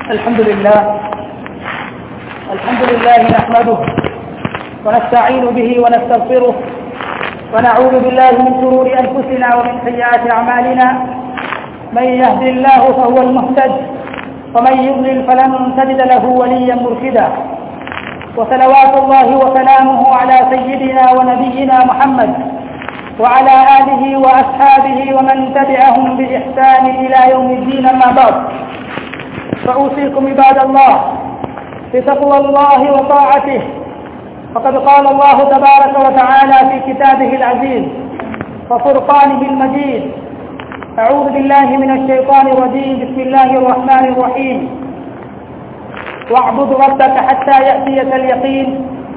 الحمد لله الحمد لله نحمده ونستعين به ونستغفره ونعوذ بالله من شرور انفسنا ومن سيئات اعمالنا من يهد الله فهو المهتد ومن يضلل فلن تجد له وليا مرشدا وصلوات الله وسلامه على سيدنا ونبينا محمد وعلى آله وأصحابه ومن تبعهم بإحسان إلى يوم الدين أما بعد فأوصيكم عباد الله بتقوى الله وطاعته فقد قال الله تبارك وتعالى في كتابه العزيز وفرقانه المجيد أعوذ بالله من الشيطان الرجيم بسم الله الرحمن الرحيم واعبد ربك حتى يأتيك اليقين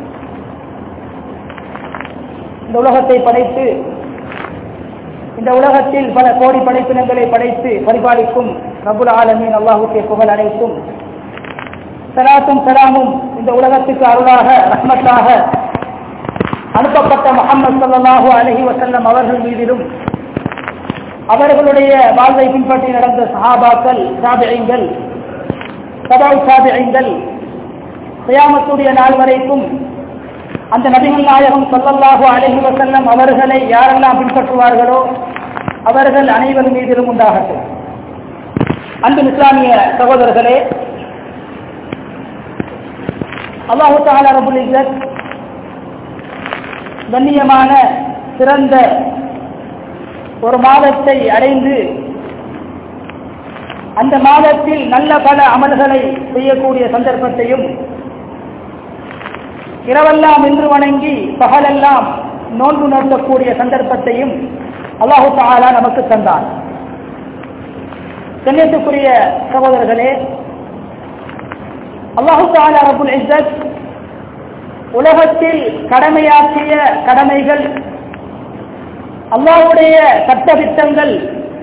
இந்த உலகத்தை படைத்து இந்த உலகத்தில் பல கோடி படைப்பினங்களை படைத்து பரிபாலிக்கும் ரபுல் ஆலமீன் அல்லாஹுக்கே புகழ் அனைத்தும் சலாத்தும் சலாமும் இந்த உலகத்துக்கு அருளாக ரஹ்மத்தாக அனுப்பப்பட்ட முகமது சல்லாஹூ அலஹி வசல்லம் அவர்கள் மீதிலும் அவர்களுடைய வாழ்வை பின்பற்றி நடந்த சஹாபாக்கள் சாபியங்கள் சபால் சாபியங்கள் சியாமத்துடைய நாள் வரைக்கும் அந்த நபிகள் நாயகம் சொல்லல்லாஹு அலஹி வசல்லம் அவர்களை யாரெல்லாம் பின்பற்றுவார்களோ அவர்கள் அனைவர் மீதிலும் உண்டாகட்டும் அன்பு இஸ்லாமிய சகோதரர்களே அல்லாஹு தாலா ரபுல் இஸ்ஸத் கண்ணியமான சிறந்த ஒரு மாதத்தை அடைந்து அந்த மாதத்தில் நல்ல பல அமல்களை செய்யக்கூடிய சந்தர்ப்பத்தையும் இரவெல்லாம் இன்று வணங்கி பகலெல்லாம் நோன்பு நோக்கக்கூடிய சந்தர்ப்பத்தையும் அல்லாஹு தாலா நமக்கு தந்தான் கண்ணியத்துக்குரிய சகோதரர்களே அல்லாஹு தாலா ரபுல் இஸ்ஸத் உலகத்தில் கடமையாற்றிய கடமைகள் அல்லாஹுடைய சட்டத்திட்டங்கள்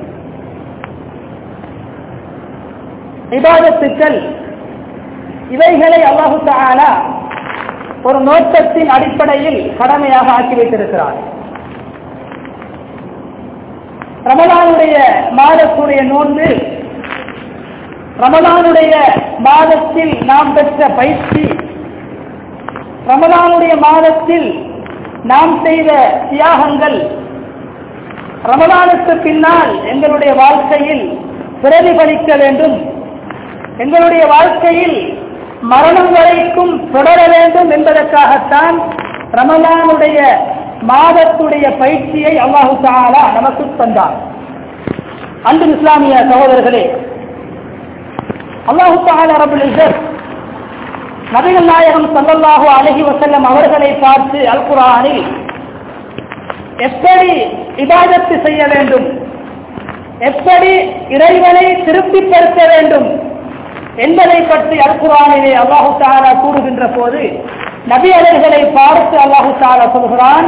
விவாதத்துக்கள் இவைகளை அல்லாஹு தாலா ஒரு நோக்கத்தின் அடிப்படையில் கடமையாக ஆக்கி வைத்திருக்கிறார் ரமலானுடைய மாதத்துடைய நோன்பு ரமலானுடைய மாதத்தில் நாம் பெற்ற பயிற்சி ரமலானுடைய மாதத்தில் நாம் செய்த தியாகங்கள் ரமலானுக்கு பின்னால் எங்களுடைய வாழ்க்கையில் பிரதிபலிக்க வேண்டும் எங்களுடைய வாழ்க்கையில் மரணம் வரைக்கும் தொடர வேண்டும் என்பதற்காகத்தான் ரமலானுடைய மாதத்துடைய பயிற்சியை அல்லாஹு தாலா நமக்கு தந்தார் அன்பு இஸ்லாமிய சகோதரர்களே அல்லாஹு தாலா ரபுல் இசத் நபிகள் நாயகம் சல்லல்லாஹு அலஹி வசல்லம் அவர்களை பார்த்து அல் குரானில் எப்படி இபாதத்து செய்ய வேண்டும் எப்படி இறைவனை திருப்திப்படுத்த வேண்டும் என்பதை பற்றி அல்குரானிலே அல்லாஹு தாலா கூறுகின்ற போது நபி அவர்களை பார்த்து அல்லாஹு தாலா சொல்கிறான்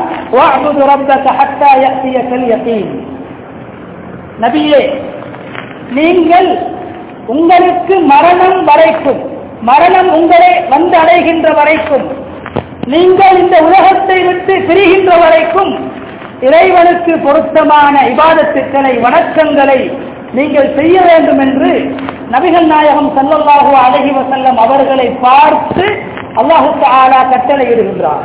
நபியே நீங்கள் உங்களுக்கு மரணம் வரைக்கும் மரணம் உங்களை வந்து அடைகின்ற வரைக்கும் நீங்கள் இந்த உலகத்தை விட்டு பிரிகின்ற வரைக்கும் இறைவனுக்கு பொருத்தமான இபாதத்துக்களை வணக்கங்களை நீங்கள் செய்ய வேண்டும் என்று நபிகள் நாயகம் சல்லல்லாஹு அலஹி வசல்லம் அவர்களை பார்த்து அல்லாஹு ஆலா கட்டளை இடுகின்றார்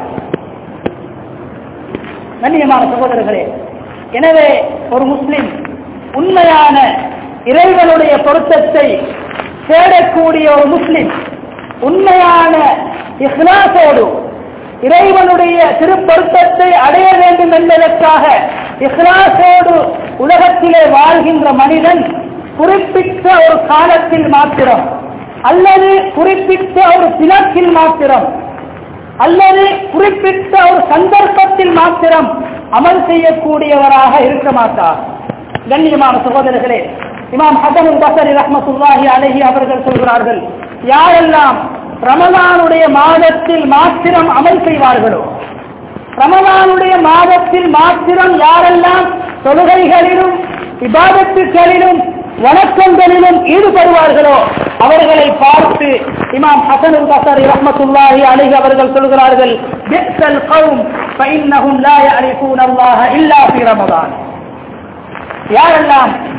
கண்ணியமான சகோதரர்களே எனவே ஒரு முஸ்லிம் உண்மையான இறைவனுடைய பொருத்தத்தை தேடக்கூடிய ஒரு முஸ்லிம் உண்மையான இஸ்லாசோடு இறைவனுடைய திருப்பொருத்தத்தை அடைய வேண்டும் என்பதற்காக இஸ்லாசோடு உலகத்திலே வாழ்கின்ற மனிதன் குறிப்பிட்ட ஒரு காலத்தில் மாத்திரம் அல்லது குறிப்பிட்ட ஒரு தினத்தில் மாத்திரம் அல்லது குறிப்பிட்ட ஒரு சந்தர்ப்பத்தில் மாத்திரம் அமல் செய்யக்கூடியவராக இருக்க மாட்டார் கண்ணியமான சகோதரர்களே இமாம் ஹசனுல் பசரி ரஹமத்துல்லாஹி அலஹி அவர்கள் சொல்கிறார்கள் யாரெல்லாம் ரமலானுடைய மாதத்தில் மாத்திரம் அமல் செய்வார்களோ ரமலானுடைய மாதத்தில் மாத்திரம் யாரெல்லாம் தொழுகைகளிலும் விவாதத்துகளிலும் வணக்கங்களிலும் ஈடுபடுவார்களோ அவர்களை பார்த்து இமாம் ஹசனுல் பசரி ரஹமத்துல்லாஹி அலஹி அவர்கள் சொல்கிறார்கள் பிஸ்ஸல் கௌம் ஃபஇன்னஹும் லா யஅரிஃபூன அல்லாஹ இல்லா ஃபீ ரமலான் யாரெல்லாம்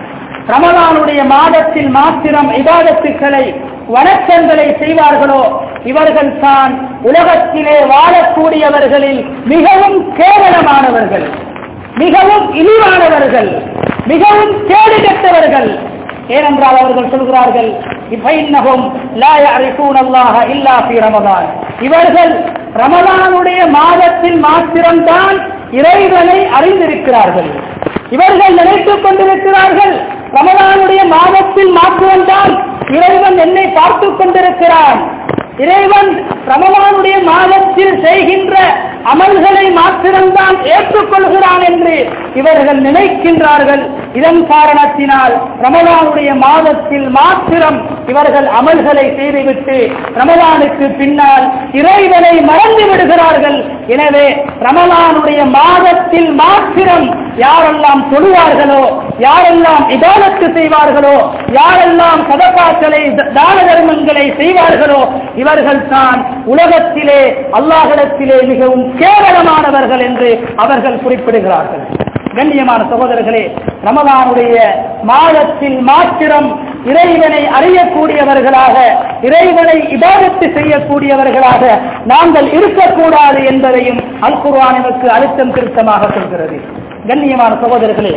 ரமலானுடைய மாதத்தில் மாத்திரம் இபாதத்துக்களை வணக்கங்களை செய்வார்களோ இவர்கள் தான் உலகத்திலே வாழக்கூடியவர்களில் மிகவும் கேவலமானவர்கள் மிகவும் இழிவானவர்கள் மிகவும் கேடு கெட்டவர்கள் ஏனென்றால் அவர்கள் சொல்கிறார்கள் இஃபைன்னஹும் லா யஅரிஃபூன அல்லாஹ இல்லா ஃபீ ரமதான் இவர்கள் ரமலானுடைய மாதத்தில் மாத்திரம்தான் இறைவனை அறிந்திருக்கிறார்கள் இவர்கள் நினைத்துக் கொண்டிருக்கிறார்கள் ரமலானுடைய மாதத்தில் மாத்திரம்தான் இறைவன் என்னை பார்த்துக் கொண்டிருக்கிறான் இறைவன் ரமலானுடைய மாதத்தில் செய்கின்ற அமல்களை மாத்திரம்தான் ஏற்றுக்கொள்கிறான் என்று இவர்கள் நினைக்கின்றார்கள் இதன் காரணத்தினால் ரமலானுடைய மாதத்தில் மாத்திரம் இவர்கள் அமல்களை செய்துவிட்டு ரமலானுக்கு பின்னால் இறைவனை மறந்து விடுகிறார்கள் எனவே ரமலானுடைய மாதத்தில் மாத்திரம் யாரெல்லாம் தொழுவார்களோ யாரெல்லாம் இபாதத்து செய்வார்களோ யாரெல்லாம் சதப்பாக்களை தான தர்மங்களை செய்வார்களோ இவர்கள் தான் உலகத்திலே அல்லாஹிடத்திலே மிகவும் கேவலமானவர்கள் என்று அவர்கள் குறிப்பிடுகிறார்கள் கண்ணியமான சகோதரர்களே ரமலானுடைய மாதத்தில் மாத்திரம் இறைவனை அறியக்கூடியவர்களாக இறைவனை இபாதத்து செய்யக்கூடியவர்களாக நாங்கள் இருக்கக்கூடாது என்பதையும் அல் குர்ஆன் நமக்கு அழுத்தம் திருத்தமாக சொல்கிறது கண்ணியமான சகோதரர்களே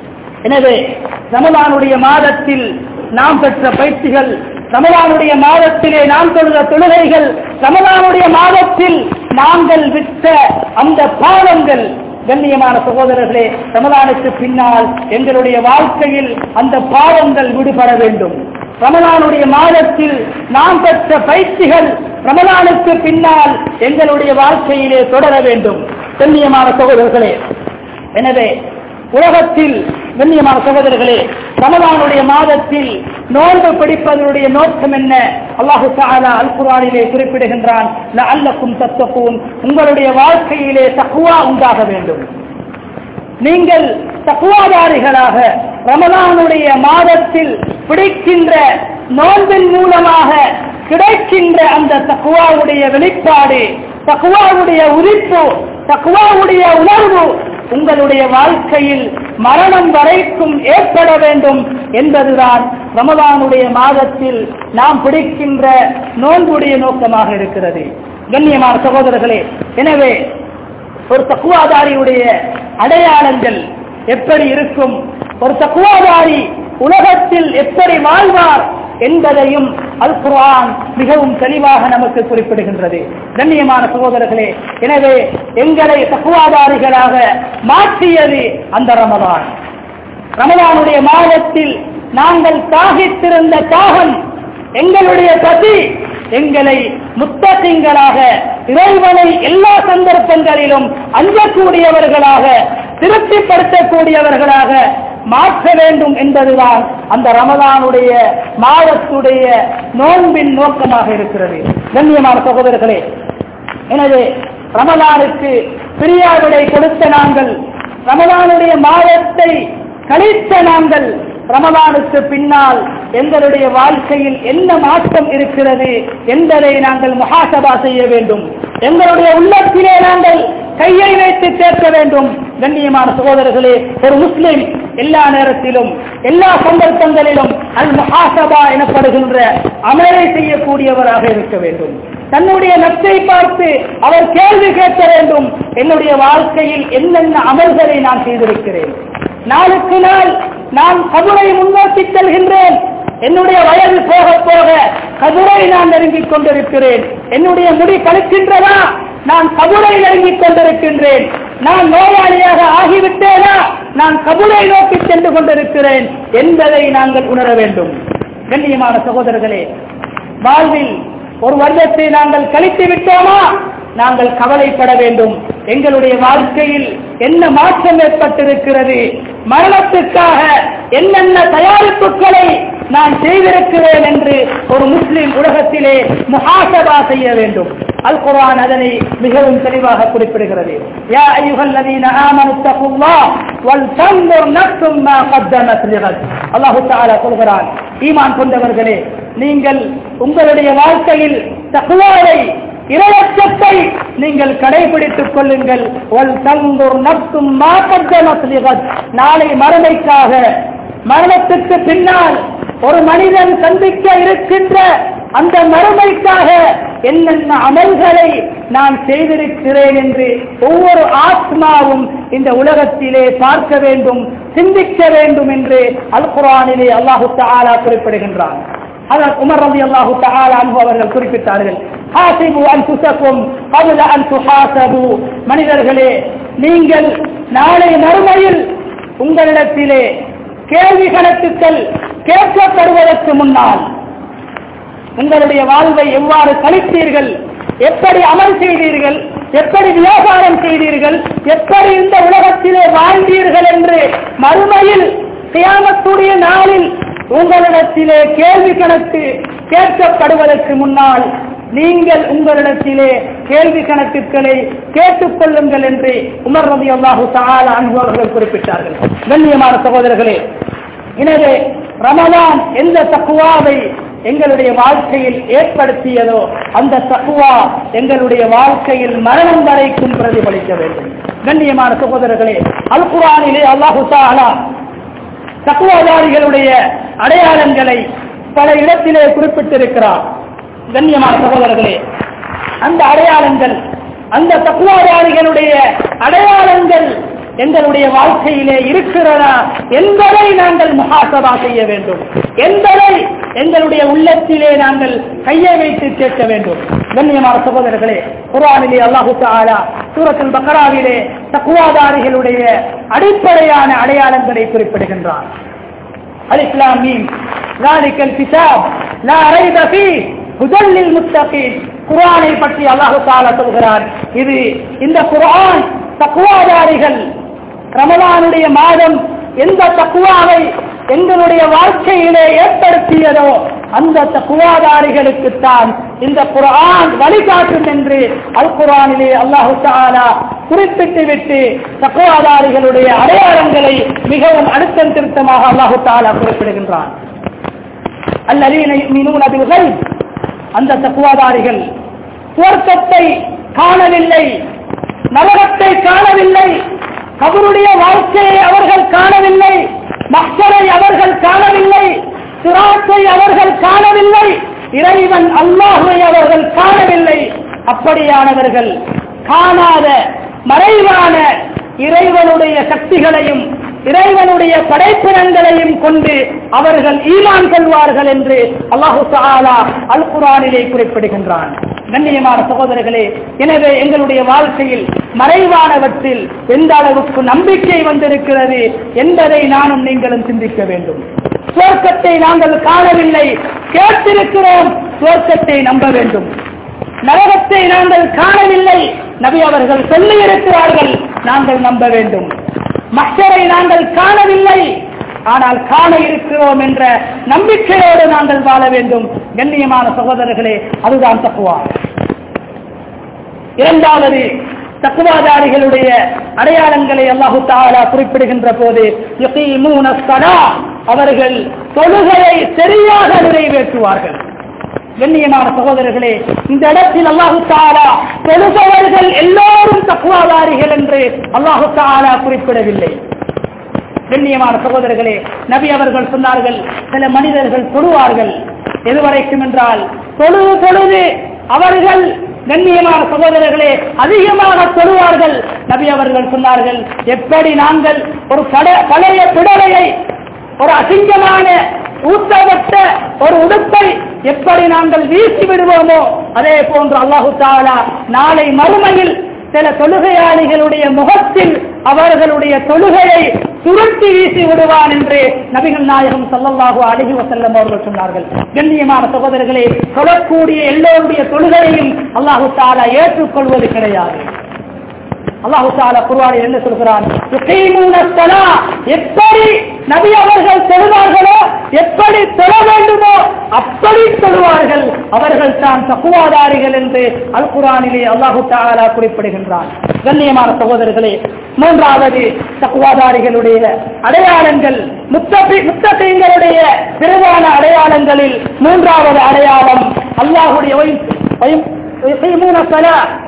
எனவே ரமலானுடைய மாதத்தில் நாம் பெற்ற பயிற்சிகள் ரமலானுடைய மாதத்திலே நாம் தொழுத தொழுகைகள் ரமலானுடைய மாதத்தில் நாங்கள் விட்ட அந்த பாவங்கள் கண்ணியமான சகோதரர்களே ரமலானுக்கு பின்னால் எங்களுடைய வாழ்க்கையில் அந்த பாவங்கள் விடுபட வேண்டும் ரமலானுடைய மாதத்தில் நாம் பெற்ற பயிற்சிகள் ரமலானுக்கு பின்னால் எங்களுடைய வாழ்க்கையிலே தொடர வேண்டும் கண்ணியமான சகோதரர்களே எனவே உலகத்தில் கண்ணியமான சகோதரர்களே ரமலானுடைய மாதத்தில் நோன்பு பிடிப்பதனுடைய நோக்கம் என்ன அல்லாஹு தாலா அல் குரானிலே குறிப்பிடுகின்றான் அல்லக்கும் தத்தப்பூன் உங்களுடைய வாழ்க்கையிலே தக்குவா உண்டாக வேண்டும் நீங்கள் தக்குவாதாரிகளாக ரமலானுடைய மாதத்தில் பிடிக்கின்ற நோன்பின் மூலமாக கிடைக்கின்ற அந்த தக்குவாவுடைய வெளிப்பாடு தக்குவாவுடைய உரிப்பு தக்குவாவுடைய உணர்வு உங்களுடைய வாழ்க்கையில் மரணம் வரைக்கும் ஏற்பட வேண்டும் என்பதுதான் ரமதானுடைய மாதத்தில் நாம் பிடிக்கின்ற நோன்புடைய நோக்கமாக இருக்கிறது கண்ணியமான சகோதரர்களே எனவே ஒரு தக்குவாதாரியுடைய அடையாளங்கள் எப்படி இருக்கும் ஒரு தக்குவாதாரி உலகத்தில் எப்படி வாழ்வார் என்பதையும் அல் குர்ஆன் மிகவும் தெளிவாக நமக்கு குறிப்பிடுகின்றது கண்ணியமான சகோதரர்களே எனவே எங்களை தக்குவாதாரிகளாக மாற்றியது அந்த ரமதான் ரமதானுடைய மாதத்தில் நாங்கள் தாகித்திருந்த தாகம் எங்களுடைய பசி எங்களை முத்தத்திங்களாக இறைவனை எல்லா சந்தர்ப்பங்களிலும் அஞ்சக்கூடியவர்களாக திருப்திப்படுத்தக்கூடியவர்களாக மாற்ற வேண்டும் என்பதுதான் அந்த ரமதானுடைய மாதத்துடைய நோன்பின் நோக்கமாக இருக்கிறது கண்ணியமான சகோதரர்களே எனவே ரமதானுக்கு பிரியாவிடை கொடுத்த நாங்கள் ரமதானுடைய மாதத்தை கழித்த நாங்கள் ரமதானுக்கு பின்னால் எங்களுடைய வாழ்க்கையில் என்ன மாற்றம் இருக்கிறது என்பதை நாங்கள் முகாசபா செய்ய வேண்டும் எங்களுடைய உள்ளத்திலே நாங்கள் கையை வைத்து சேர்க்க வேண்டும் கண்ணியமான சகோதரர்களே ஒரு முஸ்லிம் எல்லா நேரத்திலும் எல்லா சந்தர்ப்பங்களிலும் அல் முஹாசபா எனப்படுகின்ற அமலை செய்யக்கூடியவராக இருக்க வேண்டும் தன்னுடைய நட்பை பார்த்து அவர் கேள்வி கேட்க வேண்டும் என்னுடைய வாழ்க்கையில் என்னென்ன அமல்களை நான் செய்திருக்கிறேன் நாளுக்கு நாள் நான் கபுரை முன்னோக்கி செல்கின்றேன் என்னுடைய வயது போக போக கபுரை நான் நெருங்கிக் கொண்டிருக்கிறேன் என்னுடைய முடி கழிக்கின்றதா நான் கபுரை நெருங்கிக் கொண்டிருக்கின்றேன் நான் நோயாளியாக ஆகிவிட்டேனா நான் கபுரை நோக்கி சென்று கொண்டிருக்கிறேன் என்பதை நாங்கள் உணர வேண்டும் கண்ணியமான சகோதரர்களே வாழ்வில் ஒரு வருடத்தை நாங்கள் கழித்து விட்டோமா நாங்கள் கவலைப்பட வேண்டும் எங்களுடைய வாழ்க்கையில் என்ன மாற்றம் ஏற்பட்டிருக்கிறது மரணத்துக்காக என்னென்ன தயாரிப்புகளை நான் செய்திருக்கிறேன் என்று ஒரு முஸ்லிம் உலகத்திலே முஹாசபா செய்ய வேண்டும் அல் குர்ஆன் அதனை மிகவும் தெளிவாக குறிப்பிடுகிறது யா அய்யுஹல்லதீன ஆமனு தகுல்லாஹ் வல் தன்துர் நஃப்ஸும் மா கத்தமத் லிகத் அல்லாஹ் தஆலா சொல்கிறான் ஈமான் கொண்டவர்களே நீங்கள் உங்களுடைய வாழ்க்கையில் தக்வாவை இரையச்சத்தை நீங்கள் கடைபிடித்துக் கொள்ளுங்கள் ஒல் தங்குர் நப்தும் மாக்கத்தமத் லிகத் நாளை மறுமைக்காக மரணத்துக்கு பின்னால் ஒரு மனிதன் சந்திக்க இருக்கின்ற அந்த மறுமைக்காக என்னென்ன அமல்களை நான் செய்திருக்கிறேன் என்று ஒவ்வொரு ஆத்மாவும் இந்த உலகத்திலே பார்க்க வேண்டும் சிந்திக்க வேண்டும் என்று அல் குரானிலே அல்லாஹு தஆலா குறிப்பிடுகின்றான் அதற்கு உமர் ரவி அல்லாஹு தஆலா அன்ஹு அவர்கள் குறிப்பிட்டார்கள் ஹாசிபு அன்ஃபுஸக்கும் قبل أن تحاسبوا மனிதர்களே நீங்கள் நாளை மறுமையில் உங்களிடத்திலே கேள்வி கணக்குகள் கேட்கப்படுவதற்கு முன்னால் உங்களுடைய வாழ்வை எவ்வாறு கழித்தீர்கள் எப்படி அமல் செய்தீர்கள் எப்படி வியாபாரம் செய்தீர்கள் எப்படி இந்த உலகத்திலே வாழ்ந்தீர்கள் என்று மறுமையில் கியாமத்துடைய நாளில் உங்களிடத்திலே கேள்வி கணக்கு கேட்கப்படுவதற்கு முன்னால் நீங்கள் உங்களிடத்திலே கேள்வி கணக்குகளை கேட்டுக் கொள்ளுங்கள் என்று உமர் ரதி அல்லாஹு தால அனுபவர்கள் குறிப்பிட்டார்கள் கண்ணியமான சகோதரர்களே எனவே ரமலான் எந்த தக்குவாவை எங்களுடைய வாழ்க்கையில் ஏற்படுத்தியதோ அந்த தக்குவா எங்களுடைய வாழ்க்கையில் மரணம் வரைக்கும் பிரதிபலிக்க வேண்டும் கண்ணியமான சகோதரர்களே அல் குரானிலே அல்லாஹு தாலா தக்குவாதாரிகளுடைய அடையாளங்களை பல இடத்திலே குறிப்பிட்டிருக்கிறார் கண்ணியமான சகோதரர்களே அந்த அடையாளங்கள் அந்த தக்குவாதாரிகளுடைய அடையாளங்கள் எங்களுடைய வாழ்க்கையிலே இருக்கிறதா என்பதை நாங்கள் முகாசபா செய்ய வேண்டும் என்பதை எங்களுடைய உள்ளத்திலே நாங்கள் கையை வைத்து கேட்க வேண்டும் கண்ணியமான சகோதரர்களே குரானிலே அல்லாஹு தாலா சூரத்தில் பக்கராவிலே தக்குவாதாரிகளுடைய அடிப்படையான அடையாளங்களை குறிப்பிடுகின்றார் அலிஸ்லாம் மீன் ذلك الكتاب لا ريب فيه هدى للمتقين குர்ஆனை பற்றி அல்லாஹு தாலா சொல்கிறார் இது இந்த குர்ஆன் தக்குவாதாரிகள் ரமலானுடைய மாதம் எந்த தக்குவாவை எங்களுடைய வாழ்க்கையிலே ஏற்படுத்தியதோ அந்த தக்குவாதாரிகளுக்குத்தான் இந்த குர்ஆன் வழிகாட்டும் என்று அல் குர்ஆனிலே அல்லாஹு தாலா குறிப்பிட்டு விட்டு தக்குவாதாரிகளுடைய அடையாளங்களை மிகவும் அழுத்தம் திருத்தமாக அல்லாஹு தாலா குறிப்பிடுகின்றான் அல்லதீன யுமினூன பில் கைப் அந்த தக்குவாதாரிகள் சுவர்க்கத்தை காணவில்லை நரகத்தை காணவில்லை கபருடைய வாழ்க்கையை அவர்கள் காணவில்லை மக்களை அவர்கள் காணவில்லை சிராத்தை அவர்கள் காணவில்லை இறைவன் அல்லாஹுவை அவர்கள் காணவில்லை அப்படியானவர்கள் காணாத மறைவான இறைவனுடைய சக்திகளையும் இறைவனுடைய படைப்பினங்களையும் கொண்டு அவர்கள் ஈமான் கொள்வார்கள் என்று அல்லாஹு தாலா அல் குரானிலே குறிப்பிடுகின்றான் கண்ணியமான சகோதரர்களே எனவே எங்களுடைய வாழ்க்கையில் மறைவானவற்றில் எந்த அளவுக்கு நம்பிக்கை வந்திருக்கிறது என்பதை நானும் நீங்களும் சிந்திக்க வேண்டும் சுவர்க்கத்தை நாங்கள் காணவில்லை கேட்டிருக்கிறோம் சுவர்க்கத்தை நம்ப வேண்டும் நரகத்தை நாங்கள் காணவில்லை நபி அவர்கள் சொல்லி இருக்கிறார்கள் நாங்கள் நம்ப வேண்டும் மக்களை நாங்கள் காணவில்லை ஆனால் காண இருக்கிறோம் என்ற நம்பிக்கையோடு நாங்கள் வாழ வேண்டும் கண்ணியமான சகோதரர்களே அதுதான் தக்குவா இரண்டாவது தக்குவாதாரிகளுடைய அடையாளங்களை அல்லாஹு தாலா குறிப்பிடுகின்ற போது யுகீமூன ஸலா, அவர்கள் தொழுகையை சரியாக நிறைவேற்றுவார்கள் கண்ணியமான சகோதரர்களே இந்த இடத்தில் அல்லாஹு தாலா தொழுபவர்கள் எல்லோரும் தக்குவாதாரிகள் என்று அல்லாஹு தாலா குறிப்பிடவில்லை கண்ணியமான சகோதரர்களே நபி அவர்கள் சொன்னார்கள் சில மனிதர்கள் தொழுவார்கள் எதுவரைக்கும் என்றால் தொழுது தொழுது அவர்கள் கண்ணியமான சகோதரர்களே அதிகமாக தொழுவார்கள் நபி அவர்கள் சொன்னார்கள் எப்படி நாங்கள் ஒரு பட- பழைய பிடலையை ஒரு அசிங்கமான ஊட்டப்பட்ட ஒரு உடுப்பை எப்படி நாங்கள் வீசி விடுவோமோ அதே போன்று அல்லாஹு தாலா நாளை மறுமையில் சில தொழுகையாளிகளுடைய முகத்தில் அவர்களுடைய தொழுகையை சுருட்டி வீசி விடுவான் என்று நபிகள் நாயகம் ஸல்லல்லாஹு அலைஹி வஸல்லம் அவர்கள் சொன்னார்கள் கண்ணியமான சகோதரர்களே தொழக்கூடிய எல்லோருடைய தொழுகையையும் அல்லாஹு தாலா ஏற்றுக்கொள்வது கிடையாது அல்லாஹு தாலா குர்ஆனில் என்ன சொல்கிறான் யுகீமூன ஸலா எப்படி நபி அவர்கள் தொழுவார்களோ எப்படி தொழ வேண்டுமோ அப்படி தொழுவார்கள் அவர்கள் தான் தக்குவாதாரிகள் என்று அல் குர்ஆனிலே அல்லாஹு தாலா குறிப்பிடுகின்றான் கண்ணியமான சகோதரர்களே மூன்றாவது தக்குவாதாரிகளுடைய அடையாளங்கள் முத்தபி முத்தகைங்களுடைய பிறவான அடையாளங்களில் மூன்றாவது அடையாளம் அல்லாஹுடைய ஒய்- ஒய்- யுகீமூன ஸலா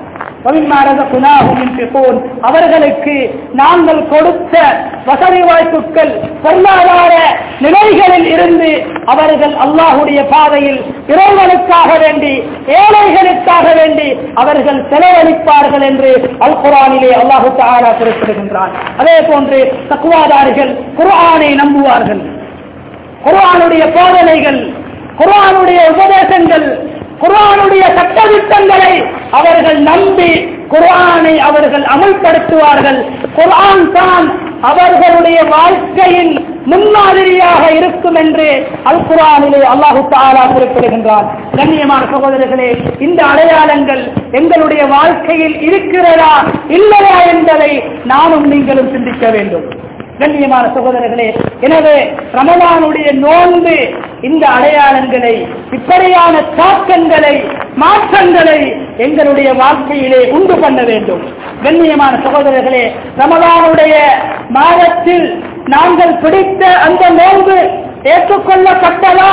وَمِمَّا رَزَقْنَاهُمْ يُنْفِقُونَ அவர்களுக்கு நாங்கள் கொடுத்த வசதி வாய்ப்புகள் பொருளாதார நிலைகளில் இருந்து அவர்கள் அல்லாஹுடைய பாதையில் இறைவனுக்காக வேண்டி ஏழைகளுக்காக வேண்டி அவர்கள் செலவழிப்பார்கள் என்று அல் குரானிலே அல்லாஹு தாரா குறிப்பிடுகின்றான் அதே போன்று தக்குவாதாரிகள் குர்ஆனை நம்புவார்கள் குர்ஆனுடைய போதனைகள் குர்ஆனுடைய உபதேசங்கள் குர்ஆனுடைய சட்டதிட்டங்களை அவர்கள் நம்பி குர்ஆனை அவர்கள் அமல்படுத்துவார்கள் குர்ஆன் தான் அவர்களுடைய வாழ்க்கையின் முன்மாதிரியாக இருக்கும் என்று அல் குர்ஆனிலே அல்லாஹு தாலா குறிப்பிடுகின்றார் கண்ணியமான சகோதரர்களே இந்த அடையாளங்கள் எங்களுடைய வாழ்க்கையில் இருக்கிறதா இல்லையா என்பதை நானும் நீங்களும் சிந்திக்க வேண்டும் கண்ணியமான சகோதரர்களே எனவே ரமலானுடைய நோன்பு இந்த அடையாளங்களை இப்படியான தாக்கங்களை மாற்றங்களை எங்களுடைய வாழ்க்கையிலே உண்டு பண்ண வேண்டும் கண்ணியமான சகோதரர்களே ரமலானுடைய மாதத்தில் நாங்கள் பிடித்த அந்த நோன்பு ஏற்றுக்கொள்ளப்பட்டதா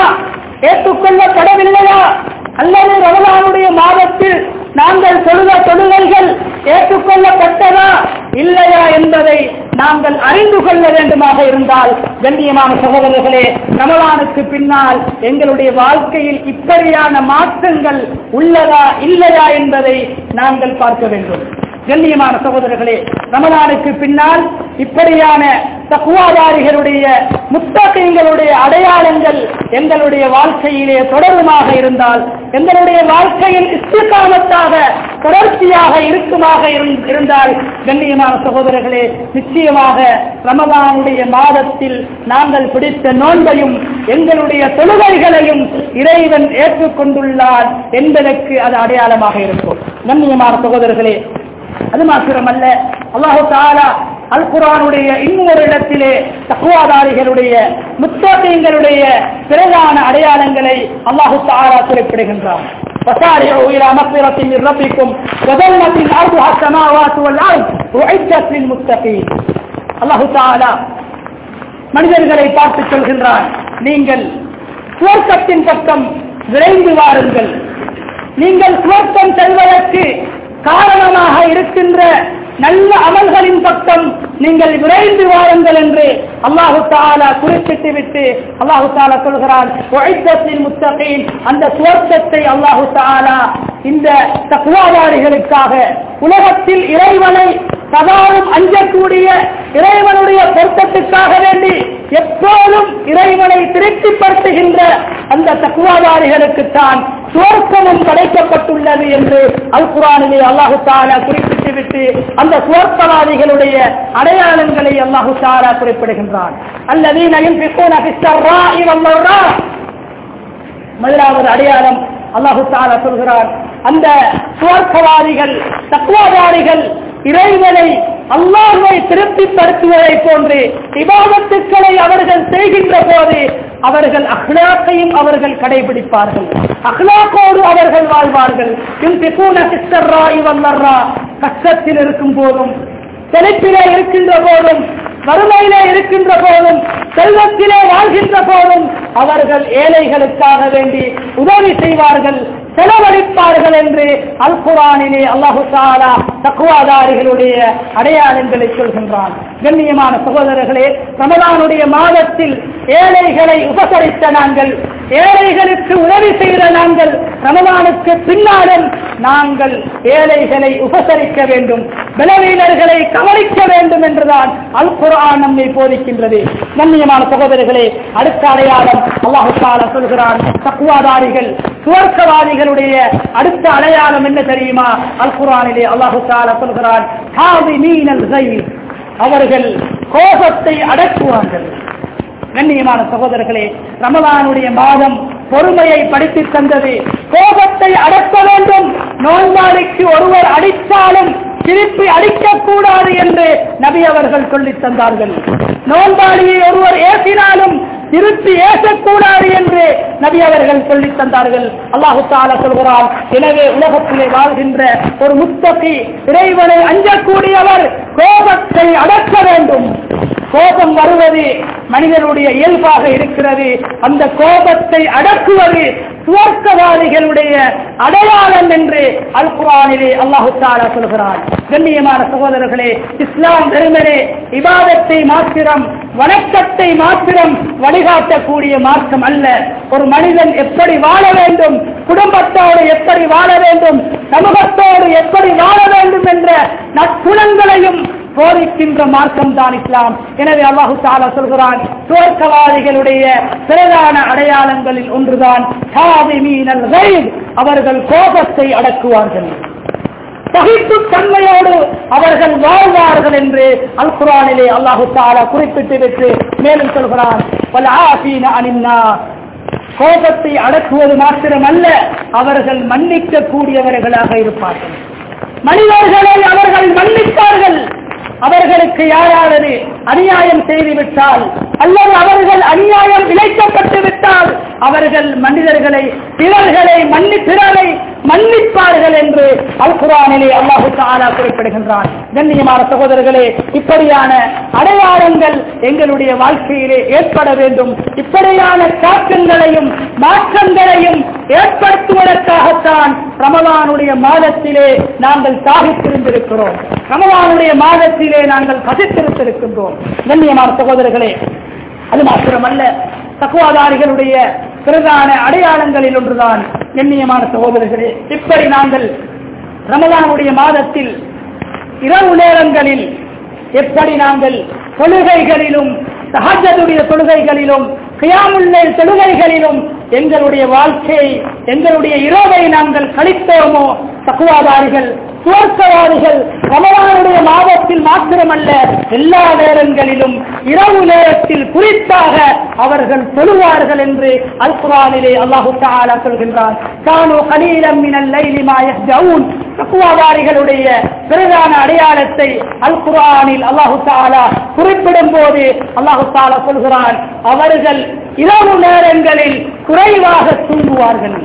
ஏற்றுக்கொள்ளப்படவில்லையா அல்லது ரமலானுடைய மாதத்தில் நாங்கள் தொழுத தொழுகைகள் ஏற்றுக்கொள்ளப்பட்டதா இல்லையா என்பதை நாங்கள் அறிந்து கொள்ள வேண்டுமாக இருந்தால் கண்ணியமான சகோதரர்களே ரமலானுக்கு பின்னால் எங்களுடைய வாழ்க்கையில் இப்படியான மாற்றங்கள் உள்ளதா இல்லையா என்பதை நாங்கள் பார்க்க வேண்டும் கண்ணியமான சகோதரர்களே ரமலானுக்கு பின்னால் இப்படியான தக்குவாதாரிகளுடைய முத்தகைங்களுடைய அடையாளங்கள் எங்களுடைய வாழ்க்கையிலே தொடருமாக இருந்தால் எங்களுடைய வாழ்க்கையில் இஸ்திகாமத்தாக தொடர்ச்சியாக இருக்குமாக இருந்- இருந்தால் கண்ணியமான சகோதரர்களே நிச்சயமாக ரமலானுடைய மாதத்தில் நாங்கள் பிடித்த நோன்பையும் எங்களுடைய தொழுகைகளையும் இறைவன் ஏற்றுக்கொண்டுள்ளார் என்பதற்கு அது அடையாளமாக இருக்கும் கண்ணியமான சகோதரர்களே அது மாத்திரமல்ல அல்லாஹு தாலா அல் குரானுடைய இன்னொரு இடத்திலே தக்குவாதாரிகளுடைய முத்தகங்களுடைய பிரதான அடையாளங்களை அல்லாஹு தாலா குறிப்பிடுகின்றார் وسارعوا إلى مغفرة من ربكم وجنة أرضها السماوات والأرض أعدت للمتقين الله تعالى மனிதர்களை பார்த்து சொல்கின்றான் நீங்கள் சுவர்க்கத்தின் பக்கம் விரைந்து வாருங்கள் நீங்கள் சுவர்க்கம் செல்வதற்கு காரணமாக இருக்கின்ற நல்ல அமல்களின் பக்கம் நீங்கள் விரைந்து வாருங்கள் என்று அல்லாஹு தாலா குறிப்பிட்டு விட்டு அல்லாஹு தாலா சொல்கிறான் உழைத்தத்தின் முத்தகையின் அந்த சுவர்க்கத்தை அல்லாஹு தாலா இந்த தக்குவாதாரிகளுக்காக உலகத்தில் இறைவனை சதாவும் அஞ்சக்கூடிய இறைவனுடைய பொருத்தத்துக்காக வேண்டி எப்போதும் இறைவனை திருப்திப்படுத்துகின்ற அந்த தக்குவாதாரிகளுக்குத்தான் சுவர்க்கமும் படைக்கப்பட்டுள்ளது என்று அல் குரானிலே அல்லாஹு தாலா குறிப்பிட்டுவிட்டு அந்த சுவர்க்கவாதிகளுடைய அடையாளங்களை அல்லாஹு தாலா குறிப்பிடுகின்றான் அல்லதீன யுன்ஃபிகூன ஃபிஸ்ஸர்ராஇ வல்லர்ரா முதலாவது அடையாளம் அல்லாஹு தாலா சொல்கிறார் அந்த சுவர்க்கவாதிகள் தக்குவாதாரிகள் இறைவனை அல்லாஹை திருப்திப்படுத்துவதை போன்று இபாதத்துக்களை அவர்கள் செய்கின்ற போது அவர்கள் அஹ்லாக்கையும் அவர்கள் கடைபிடிப்பார்கள் அஹ்லாக்கோடு அவர்கள் வாழ்வார்கள் யுன்ஃபிகூன ஃபிஸ்ஸர்ராஇ வல்லர்ரா கஷ்டத்தில் இருக்கும் போதும் செழிப்பிலே இருக்கின்ற போதும் வறுமையிலே இருக்கின்ற போதும் செல்வத்திலே வாழ்கின்ற போதும் அவர்கள் ஏழைகளுக்காக வேண்டி உதவி செய்வார்கள் செலவழிப்பார்கள் என்று அல் குரானிலே அல்லாஹு தாலா தக்குவாதாரிகளுடைய அடையாளங்களை சொல்கின்றான் கண்ணியமான சகோதரர்களே ரமலானுடைய மாதத்தில் ஏழைகளை உபசரித்த நாங்கள் ஏழைகளுக்கு உதவி செய்த நாங்கள் ரமலானுக்கு பின்னாலும் நாங்கள் ஏழைகளை உபசரிக்க வேண்டும் பலவீனர்களை கவனிக்க வேண்டும் என்றுதான் அல் குர்ஆன் நம்மை போதிக்கின்றது கண்ணியமான சகோதரர்களே அடுத்த அடையாளம் அல்லாஹு தாலா சொல்கிறான் தக்குவாதாரிகள் சுவர்க்கவாதிகளுடைய அடுத்த அடையாளம் என்ன தெரியுமா அல் குர்ஆனிலே அல்லாஹு தாலா சொல்கிறான் ஹாதிமீனல் கைல் அவர்கள் கோபத்தை அடக்குவார்கள் கண்ணியமான சகோதரர்களே ரமலானுடைய மாதம் பொறுமையை படித்து தந்தது கோபத்தை அடக்க வேண்டும் நோய்வாளிக்கு ஒருவர் அடித்தாலும் திருப்பி அடிக்கக்கூடாது என்று நபி அவர்கள் சொல்லித் தந்தார்கள் நோன்பாளியை ஒருவர் ஏசினாலும் திருப்பி ஏசக்கூடாது என்று நபி அவர்கள் சொல்லித் தந்தார்கள் அல்லாஹு தாலா சொல்கிறார் எனவே உலகத்திலே வாழ்கின்ற ஒரு முத்தகி இறைவனை அஞ்சக்கூடியவர் கோபத்தை அடக்க வேண்டும் கோபம் வருவது மனிதனுடைய இயல்பாக இருக்கிறது அந்த கோபத்தை அடக்குவது சுவர்க்கவாதிகளுடைய அடையாளம் என்று அல் குரானிலே அல்லாஹு தாலா சொல்கிறார் கண்ணியமான சகோதரர்களே இஸ்லாம் வெறுமனே இபாதத்தை மாத்திரம் வணக்கத்தை மாத்திரம் வழிகாட்டக்கூடிய மார்க்கம் அல்ல ஒரு மனிதன் எப்படி வாழ வேண்டும் குடும்பத்தோடு எப்படி வாழ வேண்டும் சமூகத்தோடு எப்படி வாழ வேண்டும் என்ற நற்குணங்களையும் போதிக்கின்ற மார்க்கம் தான் இஸ்லாம் எனவே அல்லாஹு தாலா சொல்கிறான் சுவர்க்கவாதிகளுடைய பிரதான அடையாளங்களில் ஒன்றுதான் காதிமீனல் கைப். அவர்கள் கோபத்தை அடக்குவார்கள் சகிப்பு தன்மையோடு அவர்கள் வாழ்வார்கள் என்று அல் குரானிலே அல்லாஹு தாலா குறிப்பிட்டு விட்டு மேலும் சொல்கிறான் "வல் ஆஃபீன அனின் நாஸ்." கோபத்தை அடக்குவது மாத்திரமல்ல அவர்கள் மன்னிக்க கூடியவர்களாக இருப்பார்கள் மனிதர்களை அவர்கள் மன்னிப்பார்கள் அவர்களுக்கு யாராவது அநியாயம் செய்துவிட்டால் அல்லது அவர்கள் அநியாயம் இழைக்கப்பட்டு விட்டால் அவர்கள் மனிதர்களை பிறர்களை மன்னி பிறரை மன்னிப்பார்கள் என்று அல் குரானிலே அல்லாஹு தாலா குறிப்பிடுகின்றான் கண்ணியமான சகோதரர்களே இப்படியான அடையாளங்கள் எங்களுடைய வாழ்க்கையிலே ஏற்பட வேண்டும் இப்படியான தாக்கங்களையும் மாற்றங்களையும் ஏற்படுத்துவதற்காகத்தான் ரமலானுடைய மாதத்திலே நாங்கள் சாகித்திருந்திருக்கிறோம் ரமலானுடைய மாதத்திலே நாங்கள் பசித்திருத்திருக்கின்றோம் கண்ணியமான சகோதரர்களே அது மாத்திரமல்ல தக்குவாதாரிகளுடைய பிரதான அடையாளங்களில் ஒன்றுதான் கண்ணியமான சகோதரர்களே இப்படி நாங்கள் ரமலானுடைய மாதத்தில் இரவு நேரங்களில் எப்படி நாங்கள் தொழுகைகளிலும் சஹஜதுடைய தொழுகைகளிலும் கியாமுல்லை தொழுகைகளிலும் எங்களுடைய வாழ்க்கையை எங்களுடைய இரவை நாங்கள் கழித்தோமோ தக்குவாதாரிகள் சுவர்க்கவாதிகள் ரமலானுடைய மாதத்தில் மாத்திரமல்ல எல்லா நேரங்களிலும் இரவு நேரத்தில் குறிப்பாக அவர்கள் தொழுவார்கள் என்று அல் குரானிலே அல்லாஹு தஆலா சொல்கின்றான் கானு கலீலம் மினல் லைலி மா யஹ்ஜஊன் தக்குவாதாரிகளுடைய பிரதான அடையாளத்தை அல் குரானில் அல்லாஹு தஆலா குறிப்பிடும் போது அல்லாஹு தஆலா சொல்கிறான் அவர்கள் இரவு நேரங்களில் குறைவாக தூங்குவார்கள்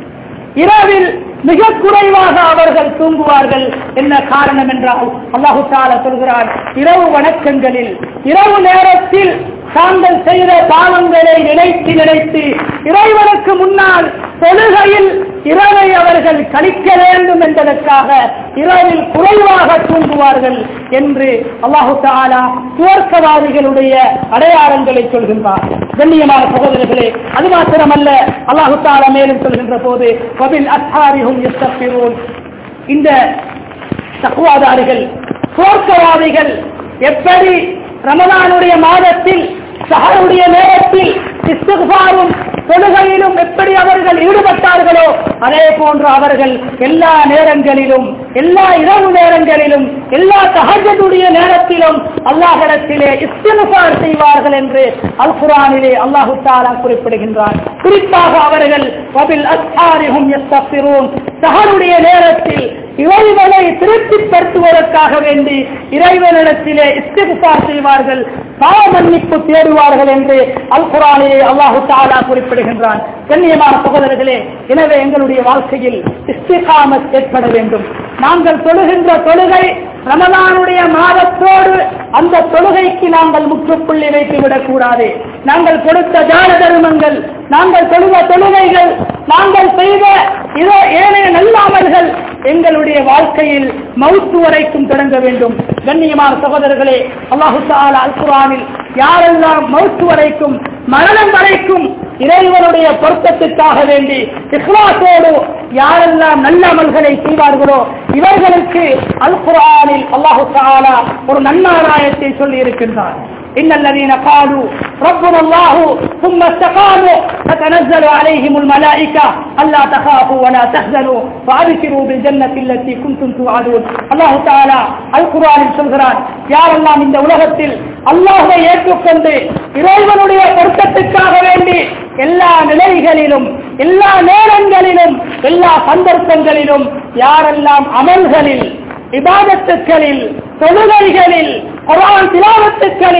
இரவில் மிக குறைவாக அவர்கள் தூங்குவார்கள் என்ன காரணம் என்றால் அல்லாஹு தாலா சொல்கிறார் இரவு வணக்கங்களில் இரவு நேரத்தில் தாங்கள் செய்த பாவங்களை நினைத்து நினைத்து இறைவனுக்கு முன்னால் தொழுகையில் இரவை அவர்கள் கழிக்க வேண்டும் என்பதற்காக இரவில் குறைவாக தூங்குவார்கள் என்று அல்லாஹு தாலா சுவர்க்கவாதிகளுடைய அடையாளங்களை சொல்கின்றார் கண்ணியமான சகோதரர்களே அது மாத்திரமல்ல அல்லாஹு தாலா மேலும் சொல்கின்ற போது வபில் அத்தாரிஹும் யஸ்தக்பிரூன் இந்த தக்குவாதாரிகள் சுவர்க்கவாதிகள் எப்படி ரமலானுடைய மாதத்தில் சஹருடைய நேரத்தில் இஸ்திக்பாரும் தொழுகையிலும் எப்படி அவர்கள் ஈடுபட்டார்களோ அதே போன்று அவர்கள் எல்லா நேரங்களிலும் எல்லா இரவு நேரங்களிலும் எல்லா தஹஜதுடைய நேரத்திலும் அல்லாஹிடத்திலே இஸ்திக்பார் செய்வார்கள் என்று அல் குரானிலே அல்லாஹு தாலா குறிப்பிடுகின்றார் குறிப்பாக அவர்கள் வபில் அஸ்ஹாரிஹும் யஸ்தக்பிரூன் சஹருடைய நேரத்தில் இறைவனை திருப்திப்படுத்துவதற்காக வேண்டி இறைவனிடத்திலே இஸ்திகுபார் செய்வார்கள் பாவ மன்னிப்பு தேடுவார்கள் என்று அல் குரானிலே அல்லாஹு தாலா குறிப்பிடுகின்றான் கண்ணியமான சகோதரர்களே எனவே எங்களுடைய வாழ்க்கையில் இஸ்திகாமத் ஏற்பட வேண்டும் நாங்கள் தொழுகின்ற தொழுகை ரமலானுடைய மாதத்தோடு அந்த தொழுகைக்கு நாங்கள் முற்றுப்புள்ளி வைத்து விடக்கூடாது நாங்கள் கொடுத்த தான தர்மங்கள் நாங்கள் தொழுத தொழுகைகள் நாங்கள் செய்த இத ஏனைய நல்லாமல்கள் எங்களுடைய வாழ்க்கையில் மவுத்து வரைக்கும் தொடங்க வேண்டும் கண்ணியமான சகோதரர்களே அல்லாஹு தாலா அல் குரானில் யாரெல்லாம் மவுத்து வரைக்கும் மரணம் வரைக்கும் இறைவனுடைய பொருத்தத்திற்காக வேண்டி இஸ்லாத்தோடு யாரெல்லாம் நல்ல அமல்களை செய்வார்களோ இவர்களுக்கு அல் குரானில் அல்லாஹு தாலா ஒரு நன்னாராயத்தை சொல்லி இருக்கின்றார் إن الذين قالوا ربنا الله ثم استقاموا تتنزل عليهم الملائكة ألا تخافوا ولا تحزنوا وأبشروا بالجنة التي كنتم توعدون الله تعالى القرآن சொல்கிறான் யாரெல்லாம் இந்த உலகத்தில் அல்லாஹை ஏற்றுக்கொண்டு இறைவனுடைய பொருத்தத்துக்காக வேண்டி எல்லா நிலைகளிலும் எல்லா நேரங்களிலும் எல்லா சந்தர்ப்பங்களிலும் யாரெல்லாம் அமல்களில் இபாதத்துக்களில் தொழுகைகளில் குரான் திலாவத்துக்களில்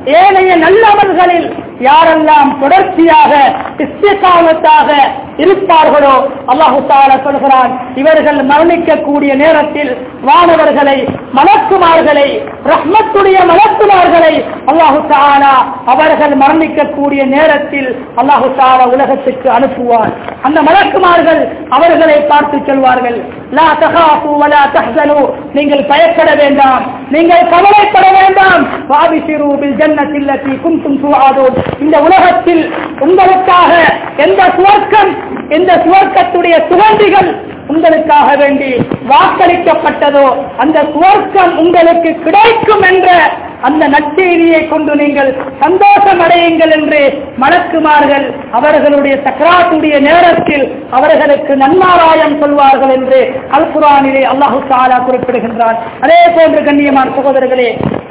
ஏனைய நல்லவர்களில் யாரெல்லாம் தொடர்ச்சியாக இஸ்திகாமத்தாக இருப்பார்களோ அல்லாஹு தாலா சொல்கிறான் இவர்கள் மரணிக்கக்கூடிய நேரத்தில் வானவர்களை மலக்குமார்களை ரஹ்மத்துடைய மலக்குமார்களை அல்லாஹு தாலா அவர்கள் மரணிக்கக்கூடிய நேரத்தில் அல்லாஹு தாலா உலகத்துக்கு அனுப்புவார் அந்த மலக்குமார்கள் அவர்களை பார்த்து சொல்வார்கள் லா தகாஃபு வலா தஹ்சனு நீங்கள் பயப்பட வேண்டாம் நீங்கள் கவலைப்பட வேண்டாம் வாபிசிரு பில் ஜன்னத்தில் லத்தி குன்தும் துஆதூன் இந்த உலகத்தில் உங்களுக்காக எந்த சுவர்க்கம் எந்த சுவர்க்கத்துடைய சுகந்திகள் உங்களுக்காக வேண்டி வாக்களிக்கப்பட்டதோ அந்த சுவர்க்கம் உங்களுக்கு கிடைக்கும் என்ற அந்த நற்செய்தியை கொண்டு நீங்கள் சந்தோஷம் அடையுங்கள் என்று மலக்குமார்கள் அவர்களுடைய சக்கராத்துடைய நேரத்தில் அவர்களுக்கு நன்மாராயம் சொல்வார்கள் என்று அல் குரானிலே அல்லாஹு தாலா குறிப்பிடுகின்றார் அதே போன்று கண்ணியமான சகோதரர்களே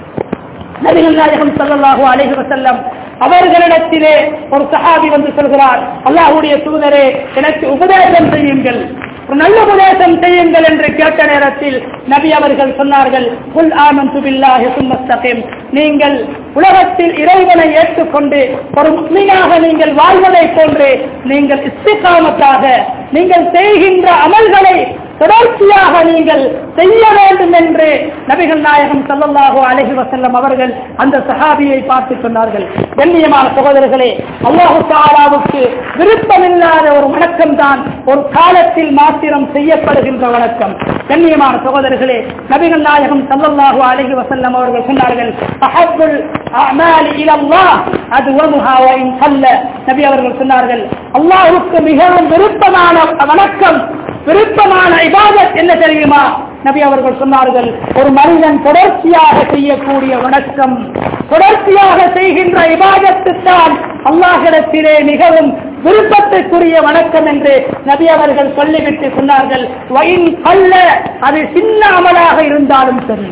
நபிகள் நாயகம் ஸல்லல்லாஹு அலைஹி வஸல்லம் அவர்களிடத்திலே ஒரு சஹாபி வந்து சொல்கிறார் அல்லாஹ்வுடைய தூதரே எனக்கு உபதேசம் செய்யுங்கள் ஒரு நல்ல உபதேசம் செய்யுங்கள் என்று கேட்ட நேரத்தில் நபி அவர்கள் சொன்னார்கள் குல் ஆமன்து பில்லாஹி சும்மஸ்தகிம் நீங்கள் உலகத்தில் இறைவனை ஏற்றுக்கொண்டு ஒரு முஸ்லிமாக நீங்கள் வாழ்வதை போன்று நீங்கள் இஸ்திகாமத்தாக நீங்கள் செய்கின்ற அமல்களை தொடர்ச்சியாக நீங்கள் செய்ய வேண்டும் என்று நபிகள் நாயகம் ஸல்லல்லாஹு அலைஹி வஸல்லம் அவர்கள் அந்த சஹாபியை பார்த்து சொன்னார்கள் கண்ணியமான சகோதரர்களே அல்லாஹு தஆலாவுக்கு விருப்பமில்லாத ஒரு வணக்கம் தான் ஒரு காலத்தில் மாத்திரம் செய்யப்படுகின்ற வணக்கம் கண்ணியமான சகோதரர்களே நபிகள் நாயகம் ஸல்லல்லாஹு அலைஹி வஸல்லம் அவர்கள் சொன்னார்கள் அஹப்புல் அமாலி இலல்லாஹ் அதுவமுஹா வ இன் கல்ல நபி அவர்கள் சொன்னார்கள் அல்லாஹ்வுக்கு மிகவும் விருப்பமான வணக்கம் விருப்பமான இபாதத் என்ன தெரியுமா நபி அவர்கள் சொன்னார்கள் ஒரு மனிதன் தொடர்ச்சியாக செய்யக்கூடிய வணக்கம் தொடர்ச்சியாக செய்கின்ற இபாதத்து தான் அல்லாஹிடத்திலே மிகவும் விருப்பத்திற்குரிய வணக்கம் என்று நபி அவர்கள் சொல்லிவிட்டு சொன்னார்கள் வயின் அல்ல அது சின்ன அமலாக இருந்தாலும் சரி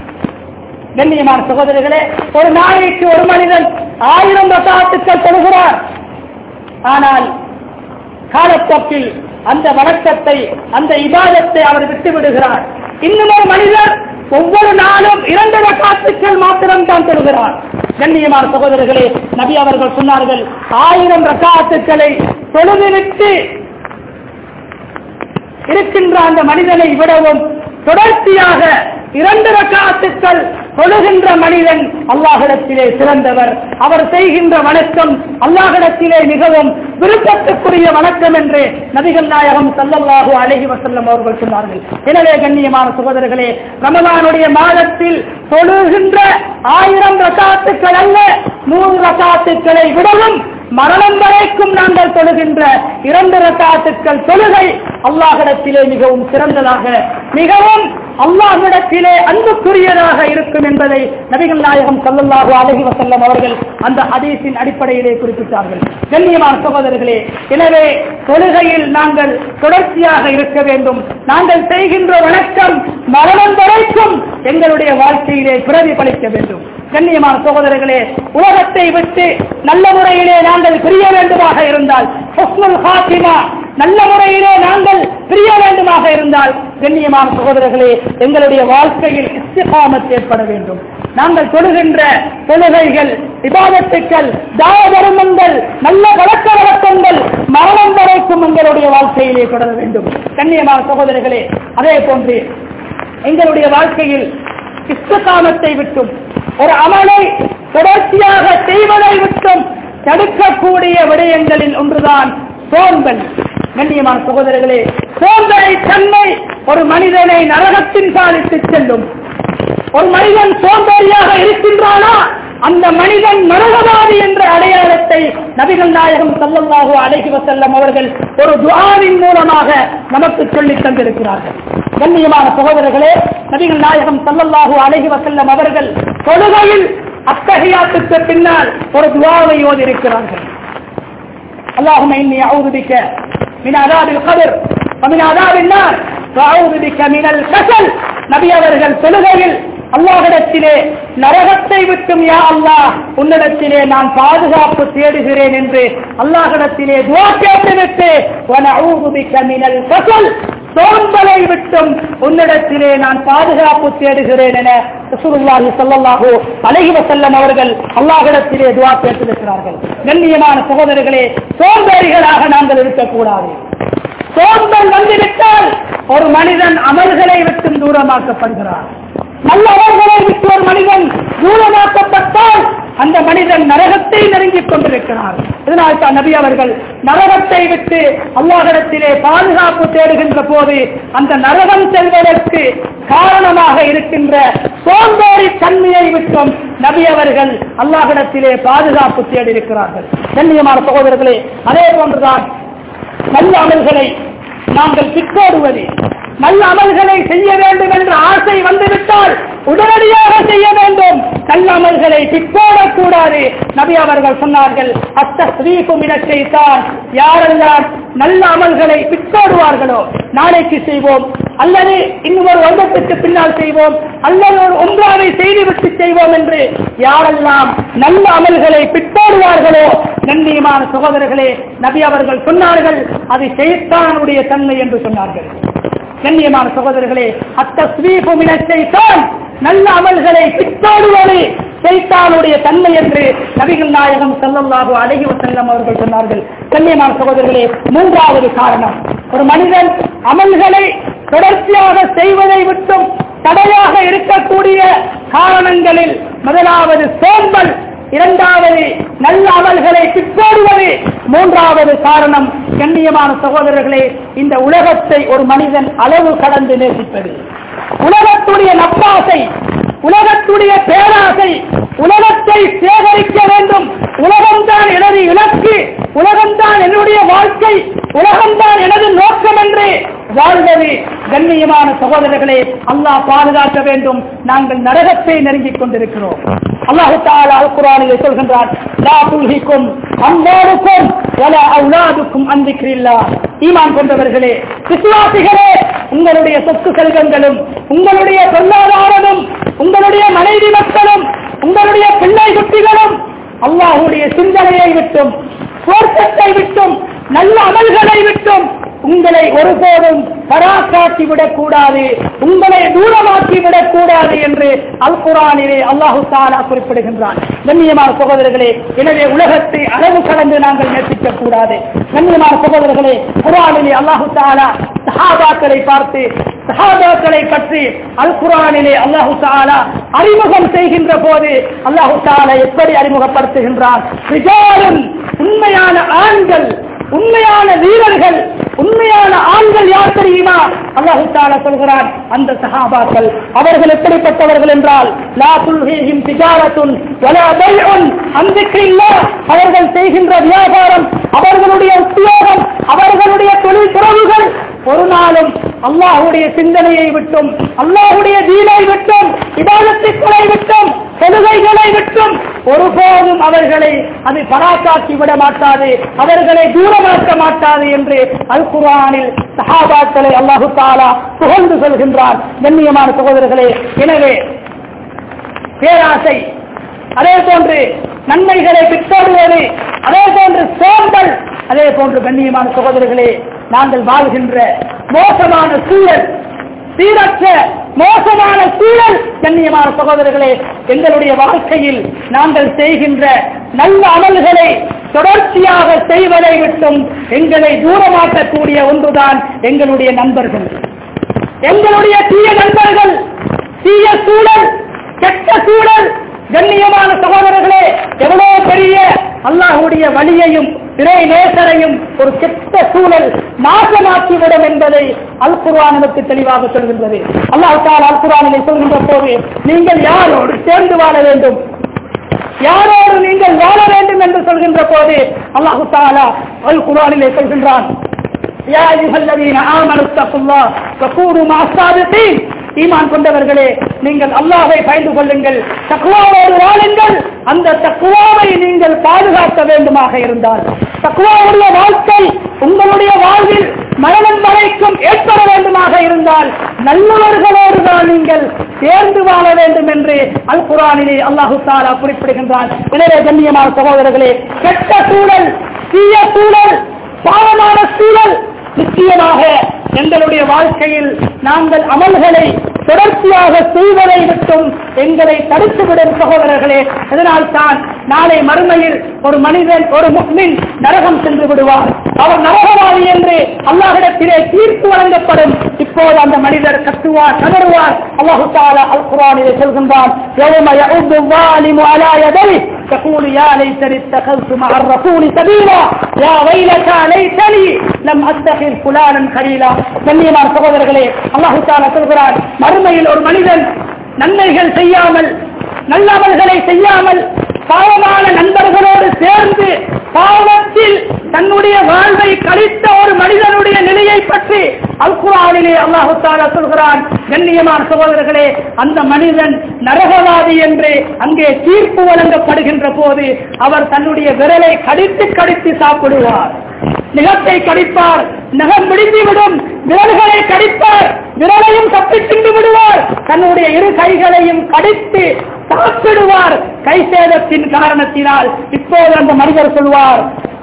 கண்ணியமான சகோதரர்களே ஒரு நாளைக்கு ஒரு மனிதன் ஆயிரம் ரசாத்துக்கள் தொழுகிறார் ஆனால் காலப்போக்கில் அந்த வணக்கத்தை அந்த இபாதத்தை அவர் விட்டு விடுகிறார் இன்னும் ஒரு மனிதர் ஒவ்வொரு நாளும் இரண்டு ரக்காத்துக்கள் மாத்திரம் தான் தொழுகிறார் கண்ணியமான சகோதரர்களே நபி அவர்கள் சொன்னார்கள் ஆயிரம் ரக்காத்துக்களை தொழுதுவிட்டு இருக்கின்ற அந்த மனிதனை விடவும் தொடர்ச்சியாக இரண்டு ரக்காத்துக்கள் தொழுகின்ற மனிதன் அல்லாஹிடத்திலே சிறந்தவர் அவர் செய்கின்ற வணக்கம் அல்லாஹிடத்திலே மிகவும் விருப்பத்துக்குரிய வணக்கம் என்று நபிகள் நாயகம் சல்லல்லாஹு அலைஹி வஸல்லம் அவர்கள் சொன்னார்கள் எனவே கண்ணியமான சகோதரர்களே ரமலானுடைய மாதத்தில் தொழுகின்ற ஆயிரம் ரகாத்துக்கள் அல்ல நூறு ரகாத்துக்களை விடவும் மரணம் வரைக்கும் நாங்கள் தொழுகின்ற இரண்டு ரக்காத்துக்கள் தொழுகை அல்லாஹிடத்திலே மிகவும் சிறந்ததாக மிகவும் அல்லாஹிடத்திலே அன்புக்குரியதாக இருக்கும் என்பதை நபிகள் நாயகம் சல்லல்லாஹு அலைஹி வஸல்லம் அவர்கள் அந்த ஹதீஸின் அடிப்படையிலே குறிப்பிட்டார்கள் கண்ணியமான சகோதரர்களே எனவே தொழுகையில் நாங்கள் தொடர்ச்சியாக இருக்க வேண்டும் நாங்கள் செய்கின்ற வணக்கம் மரணம் வரைக்கும் எங்களுடைய வாழ்க்கையிலே பிரதிபலிக்க வேண்டும் கண்ணியமான சகோதரர்களே உலகத்தை விட்டு நல்ல முறையிலே நாங்கள் பிரிய வேண்டுமாக இருந்தால் ஹுஸ்னுல் ஹாத்திமா நல்ல முறையிலே நாங்கள் பிரிய வேண்டுமாக இருந்தால் கண்ணியமான சகோதரர்களே எங்களுடைய வாழ்க்கையில் இஸ்திகாமத் ஏற்பட வேண்டும் நாங்கள் தொழுகின்ற தொழுகைகள் விவாதத்துக்கள் தாய தர்மங்கள் நல்ல பழக்க வழக்கங்கள் மரணம் வரைக்கும் எங்களுடைய வாழ்க்கையிலே தொடர வேண்டும் கண்ணியமான சகோதரர்களே அதே போன்று எங்களுடைய வாழ்க்கையில் இஸ்திகாமத்தை விட்டும் ஒரு அமலை தொடர்ச்சியாக செய்வதை விட்டும் தடுக்கக்கூடிய விடயங்களில் ஒன்றுதான் சோம்பல் கண்ணியமான சகோதரர்களே சோம்பலை தன்மை ஒரு மனிதனை நரகத்தின் சாலித்து செல்லும் ஒரு மனிதன் சோம்பேறியாக இருக்கின்றானா அந்த மனிதன் நரகவாதி என்ற அடையாளத்தை நபிகள் நாயகம் சல்லல்லாஹு அலைஹி வஸல்லம் அவர்கள் ஒரு துஆவின் மூலமாக நமக்கு சொல்லித் தந்திருக்கிறார்கள் கண்ணியமான சகோதரர்களே நபிகள் நாயகம் சல்லல்லாஹு அலைஹி வஸல்லம் அவர்கள் தொழுகையில் அத்தகையாத்துக்கு பின்னால் ஒரு துவாவை ஓதி இருக்கிறார்கள் اللهم إني أعوذ بك من عذاب القبر ومن عذاب النار وأعوذ بك من الكسل நபி அவர்கள் தொழுகையில் அல்லாஹிடத்திலே நரகத்தை விட்டும் யா அல்லாஹ் உன்னிடத்திலே நான் பாதுகாப்பு தேடுகிறேன் என்று அல்லாஹிடத்திலே துவா கேட்டுவிட்டு وَنَعُوذُ بِكَ مِنَ الْكَسَلِ சோம்பலை விட்டும் உன்னிடத்திலே நான் பாதுகாப்பு தேடுகிறேன் என ரசூலுல்லாஹி ஸல்லல்லாஹு அலைஹி வஸல்லம் அவர்கள் அல்லாஹ்விடத்திலே துஆ கேட்டிருக்கிறார்கள் கண்ணியமான சகோதரர்களே சோம்பேறிகளாக நாங்கள் இருக்கக்கூடாது சோம்பல் வந்துவிட்டால் ஒரு மனிதன் அமல்களை விட்டும் தூரமாக்கப்படுகிறார் நல்ல அமல்களை விட்டு ஒரு மனிதன் தூரமாக்கப்பட்டால் அந்த மனிதன் நரகத்தை நெருங்கிக் கொண்டிருக்கிறார் இதனால் தான் நபி அவர்கள் நரகத்தை விட்டு அல்லாஹிடத்திலே பாதுகாப்பு தேடுகின்ற போது அந்த நரகம் செல்வதற்கு காரணமாக இருக்கின்ற சோம்பேறி தன்மையை விட்டும் நபி அவர்கள் அல்லாஹிடத்திலே பாதுகாப்பு தேடியிருக்கிறார்கள் கண்ணியமான சகோதரர்களே அதே போன்றுதான் நல்ல அமல்களை நாங்கள் பிற்கோடுவது நல்ல அமல்களை செய்ய வேண்டும் என்ற ஆசை வந்துவிட்டால் உடனடியாக செய்ய வேண்டும் நல்ல அமல்களை பிற்போடக்கூடாது நபி அவர்கள் சொன்னார்கள் அத்தீபும் இடத்தைத்தான் யாரெல்லாம் நல்ல அமல்களை பிற்போடுவார்களோ நாளைக்கு செய்வோம் அல்லது இன்னும் ஒரு வருடத்திற்கு பின்னால் செய்வோம் அல்லது ஒரு ஒன்றாவை செய்துவிட்டு செய்வோம் என்று யாரெல்லாம் நல்ல அமல்களை பிற்போடுவார்களோ நன்னியமான சகோதரர்களே நபி அவர்கள் சொன்னார்கள் அது செய்தானுடைய தன்மை என்று சொன்னார்கள் கண்ணியமான சகோதரர்களே அத்தஸ்வீபு மினச்சைத்தான் நல்ல அமல்களை பித்தோடுவது சைத்தானுடைய தன்மை என்று நபிகள் நாயகம் செல்லல்லாஹு அழகி செல்லம் அவர்கள் சொன்னார்கள் கண்ணியமான சகோதரர்களே மூன்றாவது காரணம் ஒரு மனிதன் அமல்களை தொடர்ச்சியாக செய்வதை விட்டும் தடையாக இருக்கக்கூடிய காரணங்களில் முதலாவது சோம்பல் இரண்டாவது நல்ல அமல்களை பிற்போடுவது மூன்றாவது காரணம் கண்ணியமான சகோதரர்களே இந்த உலகத்தை ஒரு மனிதன் அளவு கடந்து நேசிப்பது உலகத்துடைய நப்பாசை உலகத்துடைய பேராசை உலகத்தை சேகரிக்க வேண்டும் உலகம்தான் எனது இலக்கு உலகம்தான் என்னுடைய வாழ்க்கை உலகம்தான் எனது நோக்கம் என்று வாழ்வது கண்ணியமான சகோதரர்களே அல்லாஹ் பாதுகாக்க வேண்டும் நாங்கள் நரகத்தை நெருங்கிக் கொண்டிருக்கிறோம் அல்லாஹு தாலா அல் குரானிலே சொல்கின்றான் லா துல்ஹிக்கும் அம்வாலுக்கும் வலா அவுலாதுக்கும் அன்பிக்கிறில்லா ஈமான் கொண்டவர்களே விசுவாசிகளே உங்களுடைய சொத்து செல்வங்களும் உங்களுடைய பொருளாதாரமும் உங்களுடைய மனைவி மக்களும் உங்களுடைய பிள்ளை குட்டிகளும் அல்லாஹுடைய சிந்தனையை விட்டும் சுவர்க்கத்தை விட்டும் நல்ல அமல்களை விட்டும் உங்களை ஒருபோதும் பராக்காட்டி விடக்கூடாது உங்களை தூரமாக்கி விடக்கூடாது என்று அல் குரானிலே அல்லாஹு தாலா குறிப்பிடுகின்றான் கண்ணியமான சகோதரர்களே எனவே உலகத்தை அளவு கடந்து நாங்கள் நேசிக்க கூடாது கண்ணியமான சகோதரர்களே குரானிலே அல்லாஹு தாலா சஹாபாக்களை பார்த்து சஹாபாக்களை பற்றி அல் குரானிலே அல்லாஹு தாலா அறிமுகம் செய்கின்ற போது அல்லாஹு தாலா எப்படி அறிமுகப்படுத்துகின்றான் ரிஜாலும் உண்மையான ஆண்கள் உண்மையான வீரர்கள் உண்மையான ஆண்கள் யார் தெரியுமா அல்லாஹு தாலா சொல்கிறான் அந்த சஹாபாக்கள் அவர்கள் எப்படிப்பட்டவர்கள் என்றால் லா துல்ஹிஹிம் திஜாரத்துன் வலா பைஉன் அன்பிக்கில்லா அவர்கள் செய்கின்ற வியாபாரம் அவர்களுடைய உத்தியோகம் அவர்களுடைய தொழில் துறவுகள் ஒரு நாளும் அல்லாஹுடைய சிந்தனையை விட்டும் அல்லாஹுடைய தீனை விட்டும் இதாலத்துக்களை விட்டும் தொழுகைகளை விட்டும் ஒருபோதும் அவர்களை அது பராக்காக்கி விட மாட்டாது அவர்களை தூரமாக்க மாட்டாது என்று அல் குரானில் சஹாபாக்களை அல்லாஹு தாலா புகழ்ந்து சொல்கின்றார் கண்ணியமான சகோதரர்களே எனவே பேராசை அதே போன்று நன்மைகளை பிற்பாடுவது அதே போன்று சோம்பல் அதே போன்று கண்ணியமான சகோதரர்களே நாங்கள் வாழ்கின்ற மோசமான சூழல் சீரற்ற மோசமான சூழல் கண்ணியமான சகோதரர்களே எங்களுடைய வாழ்க்கையில் நாங்கள் செய்கின்ற நல்ல அமல்களை தொடர்ச்சியாக செய்வதை விட்டும் எங்களை தூரமாக்கக்கூடிய ஒன்றுதான் எங்களுடைய நண்பர்கள் எங்களுடைய தீய நண்பர்கள் தீய சூழல் கெட்ட சூழல் கண்ணியமான சகோதரர்களே எவ்வளவு பெரிய அல்லாஹுடைய வழியையும் இறை நேசரையும் ஒரு கெட்ட சூழல் நாசமாக்கிவிடும் என்பதை அல் குர்ஆன் நமக்கு தெளிவாக சொல்கின்றது அல்லாஹ் தால் அல் குர்ஆனிலே சொல்கின்ற போது நீங்கள் யாரோடு சேர்ந்து வாழ வேண்டும் யாரோடு நீங்கள் வாழ வேண்டும் என்று சொல்கின்ற போது அல்லாஹு தாலா அல் குர்ஆனிலே சொல்கின்றான் يا أيها الذين آمنوا اتقوا الله وكونوا مع الصادقين ஈமான் கொண்டவர்களே நீங்கள் அல்லாஹை பயந்து கொள்ளுங்கள் தக்குவாவோடு வாழுங்கள் அந்த தக்குவாவை நீங்கள் பாதுகாக்க வேண்டுமாக இருந்தால் தக்குவாவுடைய வாழ்க்கை உங்களுடைய வாழ்வில் மரணம் வரைக்கும் ஏற்பட வேண்டுமாக இருந்தால் நல்லவர்களோடு தான் நீங்கள் சேர்ந்து வாழ வேண்டும் என்று அல் குரானிலே அல்லாஹு தாலா குறிப்பிடுகின்றான் எனவே கண்ணியமான சகோதரர்களே கெட்ட சூழல் தீய சூழல் பாவமான சூழல் நிச்சயமாக எங்களுடைய வாழ்க்கையில் நாங்கள் அமல்களை தொடர்ச்சியாக செய்வதை விட்டும் எங்களை தடுத்துவிடும் சகோதரர்களே அதனால் தான் நாளை மறுமையில் ஒரு மனிதன் ஒரு முஸ்லிம் நரகம் சென்று விடுவார் அவர் நரகவாதி என்று அல்லாஹிடத்திலே தீர்ப்பு வழங்கப்படும் இப்போது அந்த மனிதர் கத்துவார் கதறுவார் அல்லாஹு தாலா அல் குரானிலே சொல்கின்றான் يوم يعض الظالم على يديه تقول يا ليتني اتخذت مع الرسول سبيلا يا ويلتى ليتني لم اتخذ فلانا خليلا கண்ணியமான சகோதரர்களே அல்லாஹு தாலா சொல்கிறார் மறுமையில் ஒரு மனிதன் நன்மைகள் செய்யாமல் நல்லவர்களை செய்யாமல் பாவமான நண்பர்களோடு சேர்ந்து பாவத்தில் தன்னுடைய வாழ்வை கழித்த ஒரு மனிதனுடைய நிலையை பற்றி அல்குரானிலே அல்லாஹு தாலா சொல்கிறான் கண்ணியமான சகோதரர்களே அந்த மனிதன் நரகவாதி என்று அங்கே தீர்ப்பு வழங்கப்படுகின்ற போது அவர் தன்னுடைய விரலை கடித்து கடித்து சாப்பிடுவார் நிகத்தை கடிப்பார் நகம் விடுந்துவிடும் விரல்களை கடிப்பார் விரலையும் தப்பி தின்று விடுவார் தன்னுடைய இரு கைகளையும் கடித்து சாப்பிடுவார் கை சேதத்தின் காரணத்தினால் இப்போது அந்த மனிதர் சொல்வார்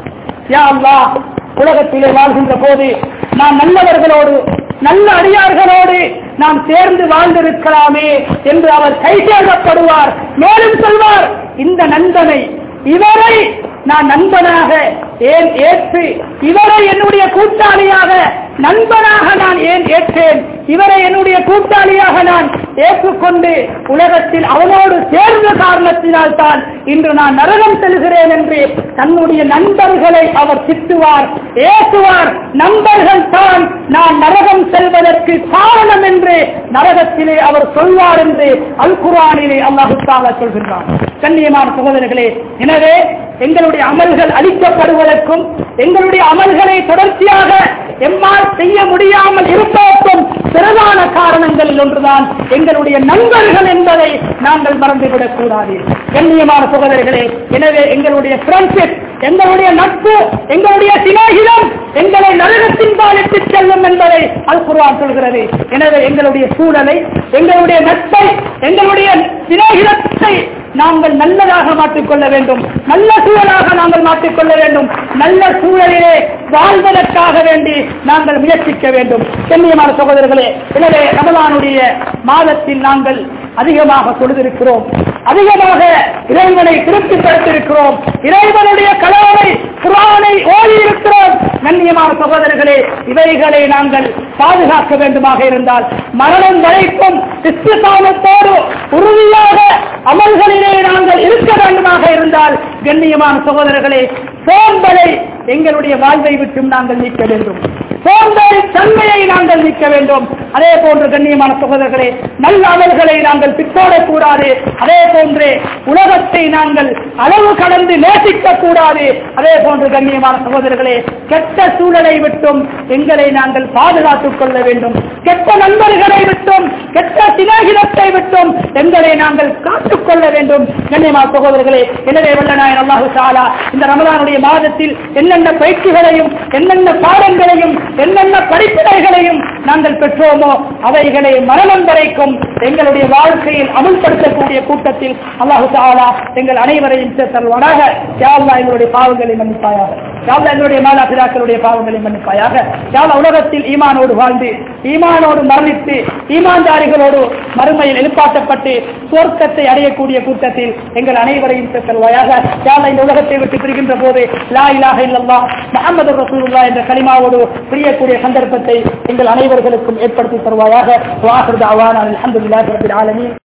யா அல்லாஹ் உலகத்திலே வாழ்கின்ற போது நான் நல்லவர்களோடு நல்ல அடியார்களோடு நாம் சேர்ந்து வாழ்ந்திருக்கலாமே என்று அவர் கை சேதப்படுவார் மேலும் சொல்வார் இந்த நண்பனை இவரை நான் நண்பனாக ஏன் ஏற்று இவரை என்னுடைய கூட்டாளியாக நண்பனாக நான் ஏன் ஏற்றேன் இவரை என்னுடைய கூட்டாளியாக நான் ஏற்றுக்கொண்டு உலகத்தில் அவனோடு சேர்ந்த காரணத்தினால் தான் இன்று நான் நரகம் செல்கிறேன் என்று தன்னுடைய நண்பர்களை அவர் திட்டுவார் ஏற்றுவார் நண்பர்கள் தான் நான் நரகம் செல்வதற்கு காரணம் என்று நரகத்திலே அவர் சொல்வார் என்று அல் குரானிலே அல்லாஹு தாலா சொல்கின்றார் கண்ணியமான சகோதரர்களே எனவே எங்களுடைய அமல்கள் அளிக்கப்படுவதற்கும் எங்களுடைய அமல்களை தொடர்ச்சியாக எம்மால் செய்ய முடியாமல் இருப்பதற்கும் பிரதான காரணங்களில் ஒன்றுதான் எங்களுடைய நண்பர்கள் என்பதை நாங்கள் மறந்துவிடக் கூடாது கண்ணியமான சகோதரர்களே எனவே எங்களுடைய ஃப்ரெண்ட்ஷிப் எங்களுடைய நட்பு எங்களுடைய சிநேகிதம் எங்களை நரகத்தின் பாலிட்டு செல்லும் என்பதை அல் குர்ஆன் சொல்கிறது எனவே எங்களுடைய சூழலை எங்களுடைய நட்பை எங்களுடைய சிநேகிதத்தை நாங்கள் நல்லதாக மாற்றிக்கொள்ள வேண்டும் நல்ல சூழலாக நாங்கள் மாற்றிக்கொள்ள வேண்டும் நல்ல சூழலிலே வாழ்வதற்காக வேண்டி நாங்கள் முயற்சிக்க வேண்டும் கண்ணியமான சகோதரர்களே எனவே ரமலானுடைய மாதத்தில் நாங்கள் அதிகமாக தொழுதிருக்கிறோம் அதிகமாக இறைவனை திருப்திப்படுத்தியிருக்கிறோம் இறைவனுடைய கலாவை குரானை ஓடி இருக்கிறோம் கண்ணியமான சகோதரர்களே இவைகளை நாங்கள் பாதுகாக்க வேண்டுமாக இருந்தால் மரணம் வரைக்கும் இஸ்லாமத்தோடு உறுதியாக அமல்களிலே நாங்கள் இருக்க வேண்டுமாக இருந்தால் கண்ணியமான சகோதரர்களே சோம்பலை எங்களுடைய வாழ்வை விட்டும் நாங்கள் நீக்க வேண்டும் சோம்பல் தன்மையை நாங்கள் நீக்க வேண்டும் அதே போன்று கண்ணியமான சகோதரர்களே நல்ல அமல்களை நாங்கள் பித்தோடக் கூடாது அதே போன்று உலகத்தை நாங்கள் அளவு கடந்து நேசிக்க கூடாது அதே போன்று கண்ணியமான சகோதரர்களே கெட்ட சூழலை விட்டும் எங்களை நாங்கள் பாதுகாத்துக் கொள்ள வேண்டும் கெட்ட நண்பர்களை விட்டும் கெட்ட சிநேகிதத்தை விட்டும் எங்களை நாங்கள் காத்துக் கொள்ள வேண்டும் கண்ணியமான சகோதரர்களே எனவே வல்லநாயன் அல்லாஹு தாலா இந்த ரமலானுடைய மாதத்தில் என்னென்ன பயிற்சிகளையும் என்னென்ன பாடங்களையும் என்னென்ன படிப்பினைகளையும் நாங்கள் பெற்றோமோ அவைகளை மரணம் வரைக்கும் எங்களுடைய வாழ்க்கையில் அமுல்படுத்தக்கூடிய கூட்டத்தில் அல்லாஹு தாலா எங்கள் அனைவரையும் சேர்த்தல்வானாக யாழ்லா எங்களுடைய பாவங்களை மன்னிப்பாயாக யாழ்லா எங்களுடைய மாதாபிதாக்களுடைய பாவங்களை மன்னிப்பாயாக யாழ்லா உலகத்தில் ஈமானோடு வாழ்ந்து ஈமானோடு மரணித்து ஈமான்தாரிகளோடு மறுமையில் எழுப்பாட்டப்பட்டு சொர்க்கத்தை அடையக்கூடிய கூட்டத்தில் எங்கள் அனைவரையும் சேர்த்தல்வாயாக யாழ்லா இந்த உலகத்தை விட்டு பிரிகின்ற போது லா இலாஹ இல்லல்லா முஹம்மது ரசூலுல்லா என்ற கலிமாவோடு பிரியக்கூடிய சந்தர்ப்பத்தை எங்கள் அனைவர்களுக்கும் ஏற்படுத்தி தருவாயாக வாஹர் தாவான் அல்ஹம்துலில்லாஹி ரப்பில் ஆலமீன்